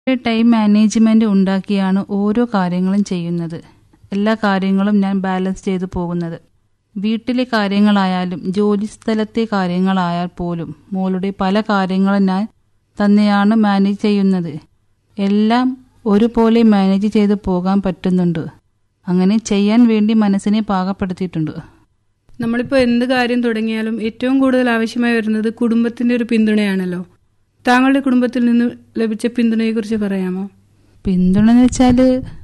time management ഉണ്ടാക്കിയാണ് ഓരോ കാര്യങ്ങളും ചെയ്യുന്നത് എല്ലാ കാര്യങ്ങളും ഞാൻ ബാലൻസ് ചെയ്തു പോകുന്നത് വീട്ടിലെ കാര്യങ്ങളായാലും ജോലി സ്ഥലത്തെ കാര്യങ്ങളായാൽ പോലും മോളുടെ പല കാര്യങ്ങളും ഞാൻ തന്നെയാണ് മാനേജ് ചെയ്യുന്നത് എല്ലാം ഒരുപോലെ മാനേജ് ചെയ്ത് പോകാൻ പറ്റുന്നുണ്ട് അങ്ങനെ ചെയ്യാൻ വേണ്ടി മനസ്സിനെ പാകപ്പെടുത്തിയിട്ടുണ്ട് നമ്മളിപ്പോൾ എന്ത് കാര്യം തുടങ്ങിയാലും ഏറ്റവും കൂടുതൽ ആവശ്യമായി വരുന്നത് കുടുംബത്തിന്റെ ഒരു പിന്തുണയാണല്ലോ താങ്കളുടെ കുടുംബത്തിൽ നിന്ന് ലഭിച്ച പിന്തുണയെക്കുറിച്ച് പറയാമോ പിന്തുണ എന്ന് വെച്ചാൽ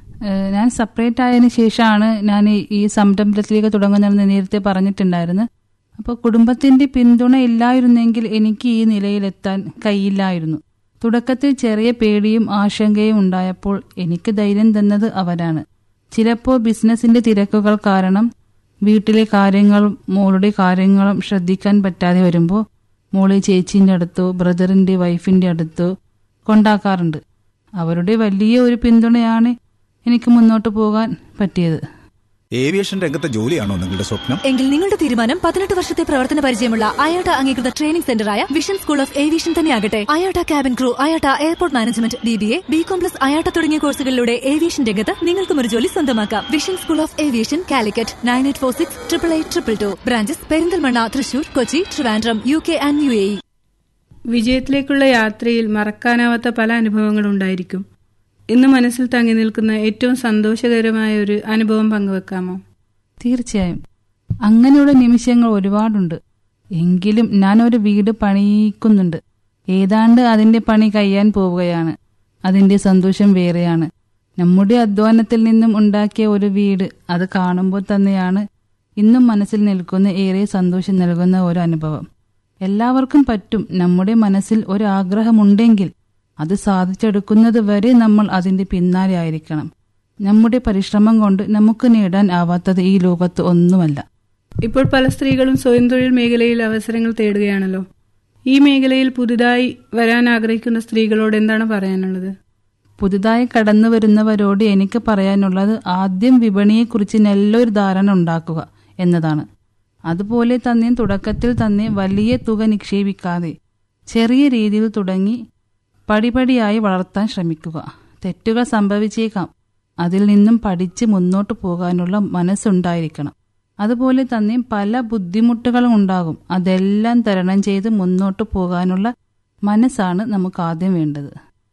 ഞാൻ സെപ്പറേറ്റ് ആയതിനു ശേഷമാണ് ഞാൻ ഈ- ഈ സംരംഭത്തിലേക്ക് തുടങ്ങുന്നതെന്ന് നേരത്തെ പറഞ്ഞിട്ടുണ്ടായിരുന്നു അപ്പോൾ കുടുംബത്തിന്റെ പിന്തുണ ഇല്ലായിരുന്നെങ്കിൽ എനിക്ക് ഈ നിലയിലെത്താൻ കഴിയില്ലായിരുന്നു തുടക്കത്തിൽ ചെറിയ പേടിയും ആശങ്കയും ഉണ്ടായപ്പോൾ എനിക്ക് ധൈര്യം തന്നത് അവരാണ് ചിലപ്പോൾ ബിസിനസിന്റെ തിരക്കുകൾ കാരണം വീട്ടിലെ കാര്യങ്ങളും മോളുടെ കാര്യങ്ങളും ശ്രദ്ധിക്കാൻ പറ്റാതെ വരുമ്പോൾ മോള് ചേച്ചീൻ്റെ അടുത്തോ ബ്രദറിന്റെ വൈഫിന്റെ അടുത്തോ കൊണ്ടാക്കാറുണ്ട് അവരുടെ വലിയ ഒരു പിന്തുണയാണ് എനിക്ക് മുന്നോട്ട് പോകാൻ പറ്റിയത് ഏവിയേഷൻ രംഗത്തെ ജോലിയാണോ നിങ്ങളുടെ സ്വപ്നം എങ്കിൽ നിങ്ങളുടെ തീരുമാനം പതിനെട്ട് വർഷത്തെ പ്രവർത്തന പരിചയമുള്ള അയോട്ട അംഗീകൃത ട്രെയിനിംഗ് സെന്ററായ വിഷൻ സ്കൂൾ ഓഫ് ഏവിയേഷൻ തന്നെയാകട്ടെ IATA cabin crew IATA airport management B B A B com plus IATA തുടങ്ങിയ കോഴ്സുകളിലൂടെ ഏവിയേഷൻ രംഗത്ത് നിങ്ങൾക്കും ഒരു ജോലി സ്വന്തമാക്കാം vision school of aviation Calicut nine eight four six triple eight triple two branches Perinthalmanna Thrissur Kochi Trivandrum U K and U A E വിജയത്തിലേക്കുള്ള യാത്രയിൽ മറക്കാനാവാത്ത പല അനുഭവങ്ങളും ഉണ്ടായിരിക്കും ഇന്ന് മനസ്സിൽ തങ്ങി നിൽക്കുന്ന ഏറ്റവും സന്തോഷകരമായ ഒരു അനുഭവം പങ്കുവെക്കാമോ തീർച്ചയായും അങ്ങനെയുള്ള നിമിഷങ്ങൾ ഒരുപാടുണ്ട് എങ്കിലും ഞാൻ ഒരു വീട് പണിയിക്കുന്നുണ്ട് ഏതാണ്ട് അതിന്റെ പണി കഴിയാൻ പോവുകയാണ് അതിന്റെ സന്തോഷം വേറെയാണ് നമ്മുടെ അധ്വാനത്തിൽ നിന്നും ഉണ്ടാക്കിയ ഒരു വീട് അത് കാണുമ്പോൾ തന്നെയാണ് ഇന്നും മനസ്സിൽ നിൽക്കുന്ന ഏറെ സന്തോഷം നൽകുന്ന ഒരു അനുഭവം എല്ലാവർക്കും പറ്റും നമ്മുടെ മനസ്സിൽ ഒരു ആഗ്രഹമുണ്ടെങ്കിൽ അത് സാധിച്ചെടുക്കുന്നത് വരെ നമ്മൾ അതിന്റെ പിന്നാലെ ആയിരിക്കണം നമ്മുടെ പരിശ്രമം കൊണ്ട് നമുക്ക് നേടാൻ ആവാത്തത് ഈ ലോകത്ത് ഒന്നുമല്ല ഇപ്പോൾ പല സ്ത്രീകളും സ്വയം തൊഴിൽ മേഖലയിൽ അവസരങ്ങൾ തേടുകയാണല്ലോ ഈ മേഖലയിൽ പുതുതായി വരാൻ ആഗ്രഹിക്കുന്ന സ്ത്രീകളോട് എന്താണ് പറയാനുള്ളത് പുതുതായി കടന്നു വരുന്നവരോട് എനിക്ക് പറയാനുള്ളത് ആദ്യം വിപണിയെക്കുറിച്ച് നല്ലൊരു ധാരണ ഉണ്ടാക്കുക എന്നതാണ് അതുപോലെ തന്നെ തുടക്കത്തിൽ തന്നെ വലിയ തുക നിക്ഷേപിക്കാതെ ചെറിയ രീതിയിൽ തുടങ്ങി പടിപടിയായി വളർത്താൻ ശ്രമിക്കുക തെറ്റുകൾ സംഭവിച്ചേക്കാം അതിൽ നിന്നും പഠിച്ച് മുന്നോട്ട് പോകാനുള്ള മനസ്സുണ്ടായിരിക്കണം അതുപോലെ തന്നെ പല ബുദ്ധിമുട്ടുകളും ഉണ്ടാകും അതെല്ലാം തരണം ചെയ്ത് മുന്നോട്ട് പോകാനുള്ള മനസ്സാണ് നമുക്ക് ആദ്യം വേണ്ടത്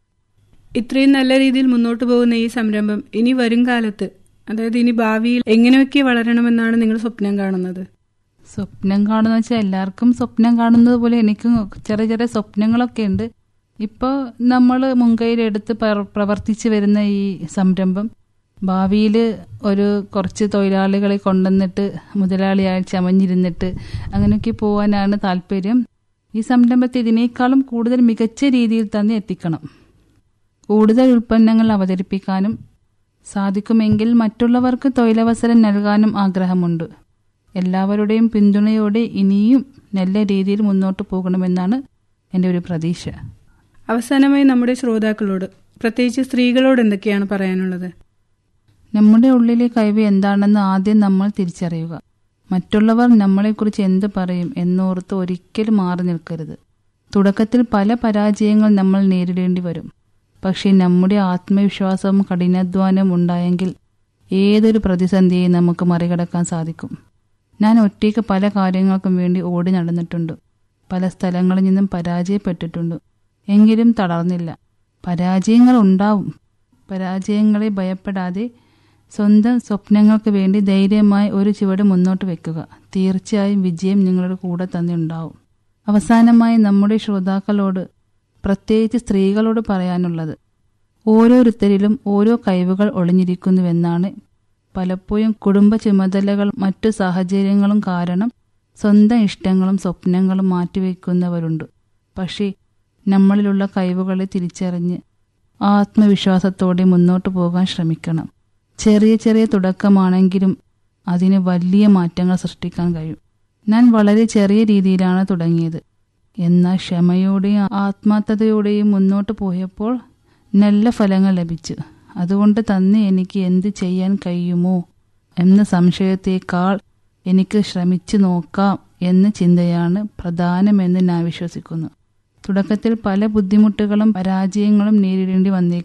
ഇത്രയും നല്ല രീതിയിൽ മുന്നോട്ട് പോകുന്ന ഈ സംരംഭം ഇനി വരും കാലത്ത് അതായത് ഇനി ഭാവിയിൽ എങ്ങനെയൊക്കെ വളരണമെന്നാണ് നിങ്ങൾ സ്വപ്നം കാണുന്നത് സ്വപ്നം കാണുന്ന വെച്ചാൽ എല്ലാവർക്കും സ്വപ്നം കാണുന്നത് പോലെ എനിക്കും ചെറിയ ചെറിയ സ്വപ്നങ്ങളൊക്കെ ഉണ്ട് ഇപ്പോൾ നമ്മൾ മുൻകൈയിലെടുത്ത് പ്ര- പ്രവർത്തിച്ചു വരുന്ന ഈ സംരംഭം ഭാവിയിൽ ഒരു കുറച്ച് തൊഴിലാളികളെ കൊണ്ടുവന്നിട്ട് മുതലാളിയായി ചമഞ്ഞിരുന്നിട്ട് അങ്ങനെയൊക്കെ പോകാനാണ് താല്പര്യം ഈ സംരംഭത്തെ ഇതിനേക്കാളും കൂടുതൽ മികച്ച രീതിയിൽ തന്നെ എത്തിക്കണം കൂടുതൽ ഉൽപ്പന്നങ്ങൾ അവതരിപ്പിക്കാനും സാധിക്കുമെങ്കിൽ മറ്റുള്ളവർക്ക് തൊഴിലവസരം നൽകാനും ആഗ്രഹമുണ്ട് എല്ലാവരുടെയും പിന്തുണയോടെ ഇനിയും നല്ല രീതിയിൽ മുന്നോട്ട് പോകണമെന്നാണ് എൻ്റെ ഒരു പ്രതീക്ഷ അവസാനമായി നമ്മുടെ ശ്രോതാക്കളോട് പ്രത്യേകിച്ച് സ്ത്രീകളോട് എന്തൊക്കെയാണ് പറയാനുള്ളത് നമ്മുടെ ഉള്ളിലെ കഴിവ് എന്താണെന്ന് ആദ്യം നമ്മൾ തിരിച്ചറിയുക മറ്റുള്ളവർ നമ്മളെക്കുറിച്ച് എന്ത് പറയും എന്നോർത്ത് ഒരിക്കലും മാറി നിൽക്കരുത് തുടക്കത്തിൽ പല പരാജയങ്ങൾ നമ്മൾ നേരിടേണ്ടി വരും പക്ഷേ നമ്മുടെ ആത്മവിശ്വാസവും കഠിനാധ്വാനവും ഉണ്ടായെങ്കിൽ ഏതൊരു പ്രതിസന്ധിയെയും നമുക്ക് മറികടക്കാൻ സാധിക്കും ഞാൻ ഒറ്റയ്ക്ക് പല കാര്യങ്ങൾക്കും വേണ്ടി ഓടി നടന്നിട്ടുണ്ട് പല സ്ഥലങ്ങളിൽ നിന്നും പരാജയപ്പെട്ടിട്ടുണ്ട് എങ്കിലും തളർന്നില്ല പരാജയങ്ങൾ ഉണ്ടാവും പരാജയങ്ങളെ ഭയപ്പെടാതെ സ്വന്തം സ്വപ്നങ്ങൾക്ക് വേണ്ടി ധൈര്യമായി ഒരു ചുവട് മുന്നോട്ട് വെക്കുക തീർച്ചയായും വിജയം നിങ്ങളുടെ കൂടെ തന്നെ ഉണ്ടാവും അവസാനമായി നമ്മുടെ ശ്രോതാക്കളോട് പ്രത്യേകിച്ച് സ്ത്രീകളോട് പറയാനുള്ളത് ഓരോരുത്തരിലും ഓരോ കഴിവുകൾ ഒളിഞ്ഞിരിക്കുന്നുവെന്നാണ് പലപ്പോഴും കുടുംബ ചുമതലകൾ മറ്റു സാഹചര്യങ്ങളും കാരണം സ്വന്തം ഇഷ്ടങ്ങളും സ്വപ്നങ്ങളും മാറ്റിവെക്കുന്നവരുണ്ട് പക്ഷേ നമ്മളിലുള്ള കഴിവുകളെ തിരിച്ചറിഞ്ഞ് ആത്മവിശ്വാസത്തോടെ മുന്നോട്ട് പോകാൻ ശ്രമിക്കണം ചെറിയ ചെറിയ തുടക്കമാണെങ്കിലും അതിന് വലിയ മാറ്റങ്ങൾ സൃഷ്ടിക്കാൻ കഴിയും ഞാൻ വളരെ ചെറിയ രീതിയിലാണ് തുടങ്ങിയത് എന്നാൽ ക്ഷമയോടെയും ആത്മാർത്ഥതയോടെയും മുന്നോട്ട് പോയപ്പോൾ നല്ല ഫലങ്ങൾ ലഭിച്ചു അതുകൊണ്ട് തന്നെ എനിക്ക് എന്ത് ചെയ്യാൻ കഴിയുമോ എന്ന സംശയത്തേക്കാൾ എനിക്ക് ശ്രമിച്ചു നോക്കാം എന്ന ചിന്തയാണ് പ്രധാനമെന്ന് ഞാൻ വിശ്വസിക്കുന്നു തുടക്കത്തിൽ പല ബുദ്ധിമുട്ടുകളും പരാജയങ്ങളും നേരിടേണ്ടി വന്നേക്കും